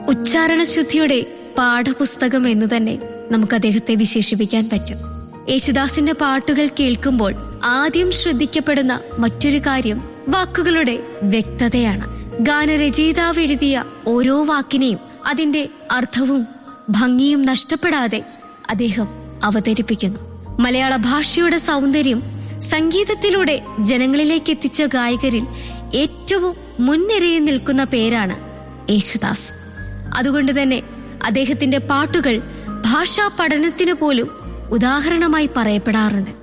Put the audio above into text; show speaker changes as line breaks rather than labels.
ഉച്ചാരണശുദ്ധിയുടെ പാഠപുസ്തകം എന്ന് തന്നെ നമുക്ക് അദ്ദേഹത്തെ വിശേഷിപ്പിക്കാൻ പറ്റും യേശുദാസിന്റെ പാട്ടുകൾ കേൾക്കുമ്പോൾ ആദ്യം ശ്രദ്ധിക്കപ്പെടുന്ന മറ്റൊരു കാര്യം വാക്കുകളുടെ വ്യക്തതയാണ് ഗാനരചയിതാവ് എഴുതിയ ഓരോ വാക്കിനെയും അതിന്റെ അർത്ഥവും ഭംഗിയും നഷ്ടപ്പെടാതെ അദ്ദേഹം അവതരിപ്പിക്കുന്നു മലയാള ഭാഷയുടെ സൗന്ദര്യം സംഗീതത്തിലൂടെ ജനങ്ങളിലേക്ക് എത്തിച്ച ഗായകരിൽ ഏറ്റവും മുൻനിരയിൽ നിൽക്കുന്ന പേരാണ് യേശുദാസ് അതുകൊണ്ട് തന്നെ അദ്ദേഹത്തിന്റെ പാട്ടുകൾ ഭാഷാ പഠനത്തിന് പോലും ഉദാഹരണമായി പറയപ്പെടാറുണ്ട്